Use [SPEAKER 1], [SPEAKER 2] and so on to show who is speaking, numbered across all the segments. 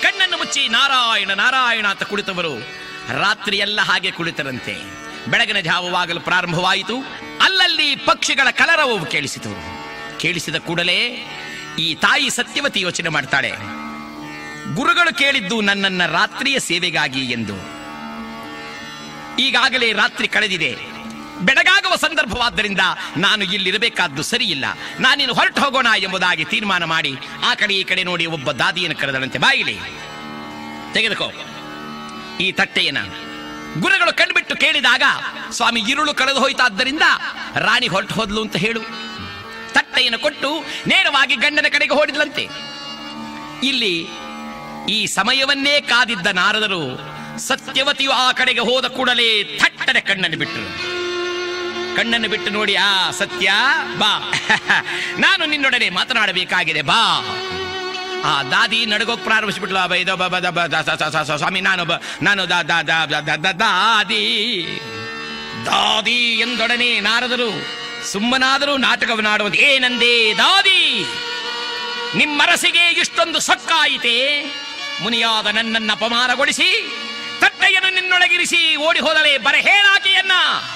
[SPEAKER 1] ಕಣ್ಣನ್ನು ಮುಚ್ಚಿ ನಾರಾಯಣ ನಾರಾಯಣ ಅಂತ ಕುಳಿತವರು ರಾತ್ರಿಯೆಲ್ಲ ಹಾಗೆ ಕುಳಿತರಂತೆ ಬೆಳಗಿನ ಜಾವವಾಗಲು ಪ್ರಾರಂಭವಾಯಿತು ಅಲ್ಲಲ್ಲಿ ಪಕ್ಷಿಗಳ ಕಲರವವು ಕೇಳಿಸಿತು ಕೇಳಿಸಿದ ಕೂಡಲೇ ಈ ತಾಯಿ ಸತ್ಯವತಿ ಯೋಚನೆ ಮಾಡ್ತಾಳೆ ಗುರುಗಳು ಕೇಳಿದ್ದು ನನ್ನನ್ನ ರಾತ್ರಿಯ ಸೇವೆಗಾಗಿ ಎಂದು ಈಗಾಗಲೇ ರಾತ್ರಿ ಕಳೆದಿದೆ ಬೆಳಗಾಗುವ ಸಂದರ್ಭವಾದ್ದರಿಂದ ನಾನು ಇಲ್ಲಿರಬೇಕಾದ್ದು ಸರಿಯಿಲ್ಲ ನಾನಿನ್ನು ಹೊರಟು ಹೋಗೋಣ ಎಂಬುದಾಗಿ ತೀರ್ಮಾನ ಮಾಡಿ ಆ ಕಡೆ ಈ ಕಡೆ ನೋಡಿ ಒಬ್ಬ ದಾದಿಯನ್ನು ಕರೆದಳಂತೆ ಬಾಯಿಲಿ ತೆಗೆದುಕೋ ಈ ತಟ್ಟೆಯನ್ನ ಗುರುಗಳು ಕಣ್ಬಿಟ್ಟು ಕೇಳಿದಾಗ ಸ್ವಾಮಿ ಇರುಳು ಕಳೆದು ಹೋಯ್ತಾದ್ದರಿಂದ ರಾಣಿ ಹೊರಟು ಹೋದ್ಲು ಅಂತ ಹೇಳು ತಟ್ಟೆಯನ್ನು ಕೊಟ್ಟು ನೇರವಾಗಿ ಗಂಡನ ಕಡೆಗೆ ಓಡಿದ್ಲಂತೆ ಇಲ್ಲಿ ಈ ಸಮಯವನ್ನೇ ಕಾದಿದ್ದ ನಾರದರು ಸತ್ಯವತಿಯು ಆ ಕಡೆಗೆ ಹೋದ ಕೂಡಲೇ ಥಟ್ಟನೆ ಕಣ್ಣನ್ನು ಬಿಟ್ಟರು ಕಣ್ಣನ್ನು ಬಿಟ್ಟು ನೋಡಿ ಆ ಸತ್ಯ ಬಾ ನಾನು ನಿನ್ನೊಡನೆ ಮಾತನಾಡಬೇಕಾಗಿದೆ ಬಾ ಆ ದಾದಿ ನಡಗೋಕ್ ಪ್ರಾರಂಭಿಸ್ಬಿಟ್ಲು ಅಬ್ಬ ಇದು ಬ- ಬ- ದ- ಬ- ದ- ಸ- ಸ- ಸ- ಸ್ವಾಮಿ ನಾನು ಬ- ನಾನು ದ- ದ- ದ- ದ- ದ- ದ- ದಾದಿ ದಾದಿ ಎಂದೊಡನೆ ನಾರದರು ಸುಮ್ಮನಾದರೂ ನಾಟಕವನ್ನಾಡುವುದು ಏನಂದೇ ದಾದಿ ನಿಮ್ಮರಸಿಗೆ ಇಷ್ಟೊಂದು ಸೊಕ್ಕಾಯಿತೆ ಮುನಿಯಾದ ನನ್ನನ್ನ ಅಪಮಾನಗೊಳಿಸಿ ತಟ್ಟೆಯನ್ನು ನಿನ್ನೊಳಗಿರಿಸಿ ಓಡಿ ಹೋದಳೆ ಬರಹೇಳಾಕೆಯನ್ನ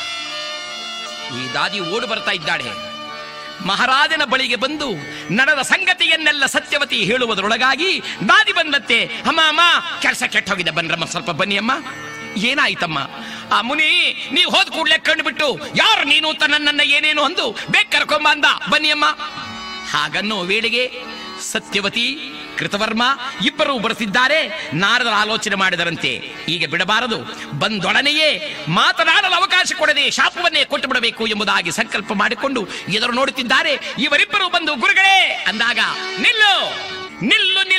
[SPEAKER 1] ಈ ದಾದಿ ಓಡಿ ಬರ್ತಾ ಇದ್ದಾಳೆ ಮಹಾರಾಜನ ಬಳಿಗೆ ಬಂದು ನಡೆದ ಸಂಗತಿಯನ್ನೆಲ್ಲ ಸತ್ಯವತಿ ಹೇಳುವುದರೊಳಗಾಗಿ ದಾದಿ ಬಂದತ್ತೆ ಅಮ್ಮ ಅಮ್ಮ ಕೆಲಸ ಕೆಟ್ಟ ಹೋಗಿದೆ ಬನ್ರಮ್ಮ ಸ್ವಲ್ಪ ಬನ್ನಿ ಅಮ್ಮ ಏನಾಯ್ತಮ್ಮ ಆ ಮುನಿ ನೀವು ಹೋದ ಕೂಡಲೇ ಕಂಡುಬಿಟ್ಟು ಯಾರು ನೀನು ಅಂತ ನನ್ನನ್ನ ಏನೇನು ಅಂದು ಬೇಗ ಕರ್ಕೊಂಬ ಅಂದ ಬನ್ನಿ ಅಮ್ಮ ಹಾಗನ್ನೋ ವೇಳೆಗೆ ಸತ್ಯವತಿ ಕೃತವರ್ಮ ಇಬ್ಬರು ಬರುತ್ತಿದ್ದಾರೆ ನಾರದರ ಆಲೋಚನೆ ಮಾಡಿದರಂತೆ ಈಗ ಬಿಡಬಾರದು ಬಂದೊಡನೆಯೇ ಮಾತನಾಡಲು ಅವಕಾಶ ಕೊಡದೆ ಶಾಪವನ್ನೇ ಕೊಟ್ಟು ಬಿಡಬೇಕು ಎಂಬುದಾಗಿ ಸಂಕಲ್ಪ ಮಾಡಿಕೊಂಡು ಎದುರು ನೋಡುತ್ತಿದ್ದಾರೆ ಇವರಿಬ್ಬರು ಬಂದು ಗುರುಗಳೇ ಅಂದಾಗ ನಿಲ್ಲು ನಿಲ್ಲು